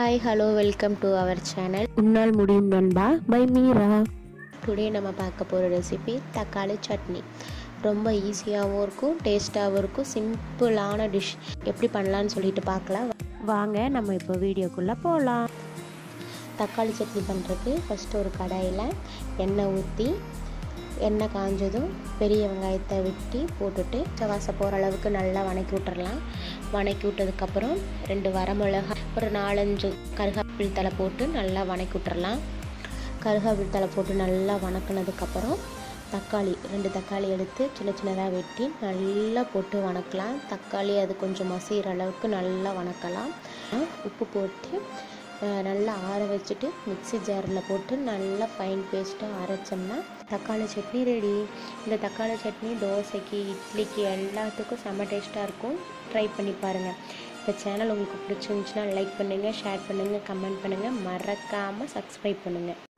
hi hello welcome to our channel உன்னால் முடியும் நண்பா பை மீரா டுடே நம்ம பார்க்க போகிற ரெசிபி தக்காளி சட்னி ரொம்ப ஈஸியாகவும் இருக்கும் டேஸ்ட்டாகவும் இருக்கும் சிம்பிளான டிஷ் எப்படி பண்ணலான்னு சொல்லிட்டு பார்க்கலாம் வாங்க நம்ம இப்போ வீடியோக்குள்ளே போகலாம் தக்காளி சட்னி பண்ணுறதுக்கு ஃபஸ்ட்டு ஒரு கடாயில் எண்ணெய் ஊற்றி எண்ணெய் காஞ்சதும் பெரிய வெங்காயத்தை வெட்டி போட்டுட்டு வாசம் போகிற அளவுக்கு நல்லா வணக்கி விட்டுறலாம் வணக்கி விட்டதுக்கப்புறம் ரெண்டு வரமிளகா ஒரு நாலஞ்சு கருகாப்பில் தலை போட்டு நல்லா வணக்கி விட்டுறலாம் கருகாப்பில் தலை போட்டு நல்லா வணக்கினதுக்கப்புறம் தக்காளி ரெண்டு தக்காளி எடுத்து சின்ன சின்னதாக வெட்டி நல்லா போட்டு வணக்கலாம் தக்காளி அது கொஞ்சம் மசிகிற அளவுக்கு நல்லா வணக்கலாம் உப்பு போட்டு அஹ், நல்லா ஆற வச்சுட்டு மிக்ஸி ஜாரில் போட்டு நல்லா ஃபைன் பேஸ்ட்டாக அரைச்சோம்னா தக்காளி சட்னி ரெடி இந்த தக்காளி சட்னி தோசைக்கு இட்லிக்கு எல்லாத்துக்கும் செம்ம டேஸ்ட்டாக இருக்கும் ட்ரை பண்ணி பாருங்கள் இந்த சேனல் உங்களுக்கு பிடிச்சிருந்துச்சுன்னா லைக் பண்ணுங்கள் ஷேர் பண்ணுங்கள் கமெண்ட் பண்ணுங்கள் மறக்காமல் சப்ஸ்கிரைப் பண்ணுங்கள்